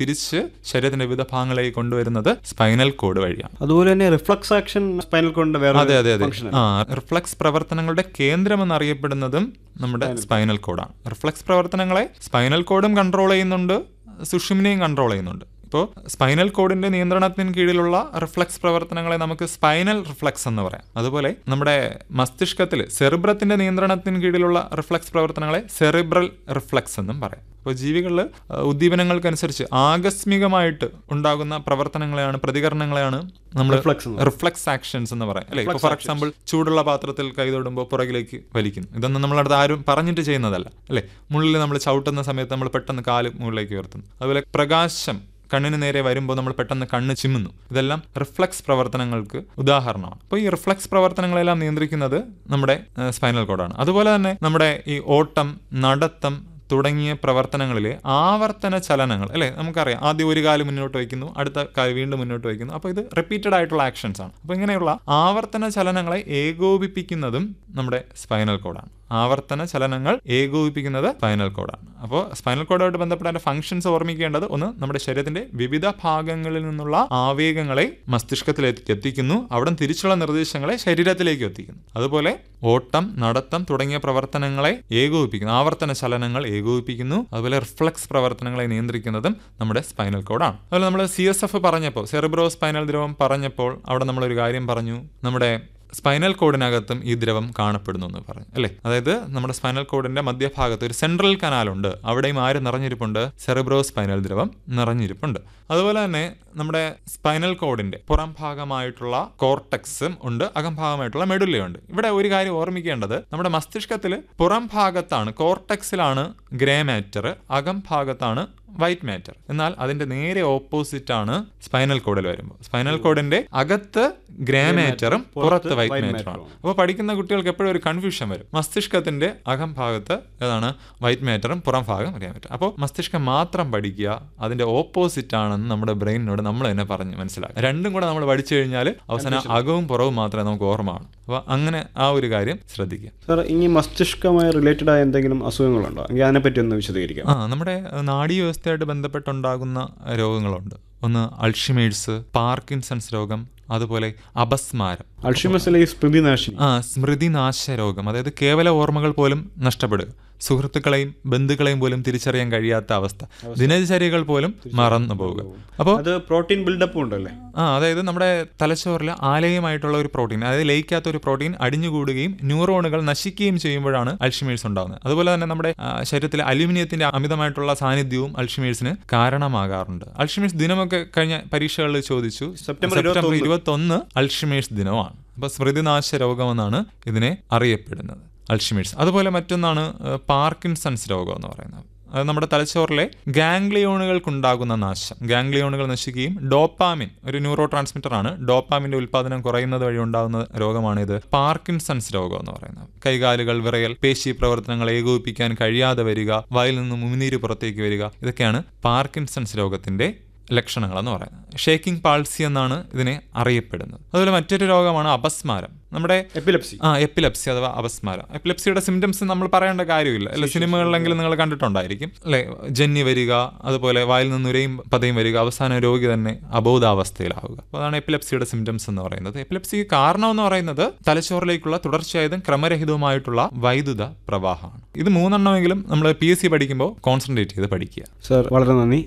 തിരിച്ച് ശരീരത്തിന്റെ വിവിധ ഭാഗങ്ങളിലേക്ക് കൊണ്ടുവരുന്നത് സ്പൈനൽ കോഡ് വഴിയാണ് അതുപോലെ തന്നെ റിഫ്ലക്സ് ആക്ഷൻ സ്പൈനൽ കോഡിന്റെ വേറെ അതെ അതെ അതെ ഫംഗ്ഷൻ ആ റിഫ്ലക്സ് പ്രവർത്തനങ്ങളുടെ കേന്ദ്രം എന്നറിയപ്പെടുന്നതും നമ്മുടെ സ്പൈനൽ കോഡാണ് റിഫ്ലക്സ് പ്രവർത്തനങ്ങളെ സ്പൈനൽ കോഡും കൺട്രോൾ ചെയ്യുന്നുണ്ട് സുഷുമ്നയും കൺട്രോൾ ചെയ്യുന്നുണ്ട് ഇപ്പോൾ സ്പൈനൽ കോഡിന്റെ നിയന്ത്രണത്തിന് കീഴിലുള്ള റിഫ്ലക്സ് പ്രവർത്തനങ്ങളെ നമുക്ക് സ്പൈനൽ റിഫ്ലക്സ് എന്ന് പറയാം അതുപോലെ നമ്മുടെ മസ്തിഷ്കത്തിൽ സെറിബ്രത്തിന്റെ നിയന്ത്രണത്തിന് കീഴിലുള്ള റിഫ്ലക്സ് പ്രവർത്തനങ്ങളെ സെറിബ്രൽ റിഫ്ലക്സ് എന്നും പറയാം അപ്പോൾ ജീവികളിൽ ഉദ്ദീപനങ്ങൾക്കനുസരിച്ച് ആകസ്മികമായിട്ട് ഉണ്ടാകുന്ന പ്രവർത്തനങ്ങളെയാണ് പ്രതികരണങ്ങളെയാണ് നമ്മൾ Reflex എന്ന് റിഫ്ലക്സ് ആക്ഷൻസ് എന്ന് പറയാം അല്ലെ ഇപ്പോൾ ഫോർ എക്സാമ്പിൾ ചൂടുള്ള പാത്രത്തിൽ കൈതൊടുമ്പോൾ പുറകിലേക്ക് വലിക്കുന്നു ഇതൊന്നും നമ്മളടുത്ത് ആരും പറഞ്ഞിട്ട് ചെയ്യുന്നതല്ല അല്ലെ മുള്ളിൽ നമ്മൾ ചവിട്ടുന്ന സമയത്ത് നമ്മൾ പെട്ടെന്ന് കാല് മുകളിലേക്ക് ഉയർത്തുന്നു അതുപോലെ പ്രകാശം കണ്ണിന് നേരെ വരുമ്പോൾ നമ്മൾ പെട്ടെന്ന് കണ്ണ് ചിമ്മുന്നു ഇതെല്ലാം റിഫ്ലക്സ് പ്രവർത്തനങ്ങൾക്ക് ഉദാഹരണമാണ് അപ്പോൾ ഈ റിഫ്ലക്സ് പ്രവർത്തനങ്ങളെല്ലാം നിയന്ത്രിക്കുന്നത് നമ്മുടെ സ്പൈനൽ കോഡാണ് അതുപോലെ തന്നെ നമ്മുടെ ഈ ഓട്ടം നടത്തം തുടങ്ങിയ പ്രവർത്തനങ്ങളിലെ ആവർത്തന ചലനങ്ങൾ അല്ലേ നമുക്കറിയാം ആദ്യം ഒരു കാല് മുന്നോട്ട് വയ്ക്കുന്നു അടുത്ത കാല് വീണ്ടും മുന്നോട്ട് വയ്ക്കുന്നു അപ്പോൾ ഇത് റിപ്പീറ്റഡ് ആയിട്ടുള്ള ആക്ഷൻസ് ആണ് അപ്പോൾ ഇങ്ങനെയുള്ള ആവർത്തന ചലനങ്ങളെ ഏകോപിപ്പിക്കുന്നതും നമ്മുടെ സ്പൈനൽ കോഡാണ് ആവർത്തന ചലനങ്ങൾ ഏകോപിപ്പിക്കുന്നത് സ്പൈനൽ കോഡാണ് അപ്പോൾ സ്പൈനൽ കോഡുമായിട്ട് ബന്ധപ്പെട്ട അതിന്റെ ഫംഗ്ഷൻസ് ഓർമ്മിക്കേണ്ടത് ഒന്ന് നമ്മുടെ ശരീരത്തിന്റെ വിവിധ ഭാഗങ്ങളിൽ നിന്നുള്ള ആവേഗങ്ങളെ മസ്തിഷ്കത്തിലേക്ക് എത്തിക്കുന്നു അവിടെ തിരിച്ചുള്ള നിർദ്ദേശങ്ങളെ ശരീരത്തിലേക്ക് എത്തിക്കുന്നു അതുപോലെ ഓട്ടം നടത്തം തുടങ്ങിയ പ്രവർത്തനങ്ങളെ ഏകോപിപ്പിക്കുന്നു ആവർത്തന ചലനങ്ങൾ ഏകോപിപ്പിക്കുന്നു അതുപോലെ റിഫ്ലക്സ് പ്രവർത്തനങ്ങളെ നിയന്ത്രിക്കുന്നതും നമ്മുടെ സ്പൈനൽ കോഡാണ് അതുപോലെ നമ്മൾ സി എസ് എഫ് പറഞ്ഞപ്പോൾ സെറിബ്രോ സ്പൈനൽ ദ്രവം പറഞ്ഞപ്പോൾ അവിടെ നമ്മളൊരു കാര്യം പറഞ്ഞു നമ്മുടെ സ്പൈനൽ കോഡിനകത്തും ഈ ദ്രവം കാണപ്പെടുന്നു എന്ന് പറഞ്ഞു അല്ലേ അതായത് നമ്മുടെ സ്പൈനൽ കോഡിന്റെ മധ്യഭാഗത്ത് ഒരു സെൻട്രൽ കനാലുണ്ട് അവിടെയും ആര് നിറഞ്ഞിരിപ്പുണ്ട് സെറിബ്രോ സ്പൈനൽ ദ്രവം നിറഞ്ഞിരിപ്പുണ്ട് അതുപോലെ തന്നെ നമ്മുടെ സ്പൈനൽ കോഡിന്റെ പുറം ഭാഗമായിട്ടുള്ള കോർട്ടക്സും ഉണ്ട് അകംഭാഗമായിട്ടുള്ള മെഡുല്ലയുണ്ട് ഇവിടെ ഒരു കാര്യം ഓർമ്മിക്കേണ്ടത് നമ്മുടെ മസ്തിഷ്കത്തിൽ പുറം ഭാഗത്താണ് കോർട്ടക്സിലാണ് ഗ്രേ മാറ്റർ അകം ഭാഗത്താണ് വൈറ്റ് മാറ്റർ എന്നാൽ അതിന്റെ നേരെ ഓപ്പോസിറ്റ് ആണ് സ്പൈനൽ കോഡിൽ വരുമ്പോൾ സ്പൈനൽ കോഡിന്റെ അകത്ത് ഗ്രേ മാറ്ററും പുറത്ത് വൈറ്റ് മാറ്ററും അപ്പോൾ പഠിക്കുന്ന കുട്ടികൾക്ക് എപ്പോഴും ഒരു കൺഫ്യൂഷൻ വരും മസ്തിഷ്കത്തിന്റെ അകം ഭാഗത്ത് ഏതാണ് വൈറ്റ് മാറ്ററും പുറം ഭാഗം ഗ്രേ മാറ്റർ അപ്പോൾ മസ്തിഷ്കം മാത്രം പഠിക്കുക അതിന്റെ ഓപ്പോസിറ്റ് ആണെന്ന് നമ്മുടെ ബ്രെയിനിനോട് നമ്മൾ തന്നെ പറഞ്ഞ് മനസ്സിലാക്കുക രണ്ടും കൂടെ നമ്മൾ പഠിച്ചു കഴിഞ്ഞാൽ അവസാനം അകവും പുറവും മാത്രമേ നമുക്ക് ഓർമ്മ കാണൂ അപ്പോൾ അങ്ങനെ ആ ഒരു കാര്യം ശ്രദ്ധിക്കുക സാർ ഇനി മസ്തിഷ്കവുമായി റിലേറ്റഡ് ആയ എന്തെങ്കിലും അസുഖങ്ങളുണ്ടോ എങ്കിൽ അതിനെപ്പറ്റി ഒന്ന് വിശദീകരിക്കാം ആ നമ്മുടെ നാഡീ വ്യവസ്ഥയായിട്ട് ബന്ധപ്പെട്ടുണ്ടാകുന്ന രോഗങ്ങളുണ്ട് ഒന്ന് അൾഷിമേഴ്സ് പാർക്കിൻസൺസ് രോഗം അതുപോലെ അപസ്മാരം അൾഷിമസിലെ ഈ സ്മൃതിനാശിനി ആ സ്മൃതിനാശ രോഗം അതായത് കേവല ഓർമ്മകൾ പോലും നഷ്ടപ്പെടുക സുഹൃത്തുക്കളെയും ബന്ധുക്കളെയും പോലും തിരിച്ചറിയാൻ കഴിയാത്ത അവസ്ഥ ദിനചര്യകൾ പോലും മറന്നു പോവുക അപ്പോൾ അത് പ്രോട്ടീൻ ബിൽഡപ്പ് ഉണ്ടല്ലേ ആ അതായത് നമ്മുടെ തലച്ചോറിൽ ആലയമായിട്ടുള്ള ഒരു പ്രോട്ടീൻ അതായത് ലയിക്കാത്ത ഒരു പ്രോട്ടീൻ അടിഞ്ഞുകൂടുകയും ന്യൂറോണുകൾ നശിക്കുകയും ചെയ്യുമ്പോഴാണ് അൾഷിമേഴ്സ് ഉണ്ടാകുന്നത് അതുപോലെ തന്നെ നമ്മുടെ ആ, ശരീരത്തിലെ അലുമിനിയത്തിന്റെ അമിതമായിട്ടുള്ള സാന്നിധ്യവും അൾഷിമേഴ്സിന് കാരണമാകാറുണ്ട് അൾഷിമേഴ്സ് ദിനമൊക്കെ കഴിഞ്ഞ പരീക്ഷകളിൽ ചോദിച്ചു സെപ്റ്റംബർ സെപ്റ്റംബർ ഇരുപത്തൊന്ന് അൾഷിമേഴ്സ് ദിനമാണ് അപ്പൊ സ്മൃതിനാശ രോഗമെന്നാണ് ഇതിനെ അറിയപ്പെടുന്നത് അൾഷിമേഴ്സ് അതുപോലെ മറ്റൊന്നാണ് ഏഹ്, പാർക്കിൻസൺസ് രോഗം എന്ന് പറയുന്നത് അത് നമ്മുടെ തലച്ചോറിലെ ഗാംഗ്ലിയോണുകൾക്കുണ്ടാകുന്ന നാശം ഗാംഗ്ലിയോണുകൾ നശിക്കുകയും ഡോപ്പാമിൻ ഒരു ന്യൂറോ ട്രാൻസ്മിറ്റർ ആണ് ഡോപ്പാമിന്റെ ഉൽപ്പാദനം കുറയുന്നത് വഴി ഉണ്ടാകുന്ന രോഗമാണിത് പാർക്കിൻസൺസ് രോഗം എന്ന് പറയുന്നത് കൈകാലുകൾ വിറയൽ പേശി പ്രവർത്തനങ്ങൾ ഏകോപിപ്പിക്കാൻ കഴിയാതെ വരിക വായിൽ നിന്ന് ഉമിനീര് പുറത്തേക്ക് വരിക ഇതൊക്കെയാണ് പാർക്കിൻസൺസ് രോഗത്തിന്റെ ലക്ഷണങ്ങൾ എന്ന് പറയുന്നത് ഷേക്കിംഗ് പാൾസി എന്നാണ് ഇതിനെ അറിയപ്പെടുന്നത് അതുപോലെ മറ്റൊരു രോഗമാണ് അപസ്മാരം നമ്മുടെ എപ്പിലെപ്സി ആ എപ്പിലെപ്സി അഥവാ അപസ്മാരം എപ്പിലെപ്സിയുടെ സിംറ്റംസ് നമ്മൾ പറയേണ്ട കാര്യമില്ല അല്ലെ സിനിമകളിലെങ്കിലും നിങ്ങൾ കണ്ടിട്ടുണ്ടായിരിക്കും അല്ലെ ജന്നി വരിക അതുപോലെ വായിൽ നിന്ന് ഉരയും പതയും വരിക അവസാന രോഗി തന്നെ അബോധാവസ്ഥയിലാവുക അപ്പോൾ അതാണ് എപ്പിലെപ്സിയുടെ സിംറ്റംസ് എന്ന് പറയുന്നത് എപ്പിലെപ്സി കാരണം എന്ന് പറയുന്നത് തലച്ചോറിലേക്കുള്ള തുടർച്ചയായതും ക്രമരഹിതവുമായിട്ടുള്ള വൈദ്യുത പ്രവാഹമാണ് ഇത് മൂന്നെണ്ണമെങ്കിലും നമ്മൾ പി എസ് സി പഠിക്കുമ്പോൾ കോൺസെൻട്രേറ്റ് ചെയ്ത് പഠിക്കുക സാർ വളരെ നന്ദി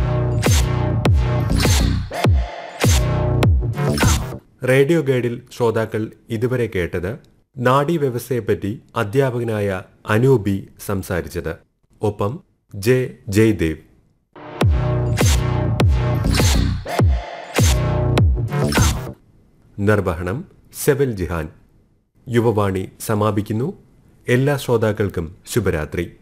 റേഡിയോ ഗൈഡിൽ ശ്രോതാക്കൾ ഇതുവരെ കേട്ടത് നാഡീവ്യവസ്ഥയെപ്പറ്റി അധ്യാപകനായ അനൂപി സംസാരിച്ചത് ഒപ്പം ജെ ജയ്ദേവ് നിർവഹണം സെവൽ ജിഹാൻ യുവവാണി സമാപിക്കുന്നു എല്ലാ ശ്രോതാക്കൾക്കും ശുഭരാത്രി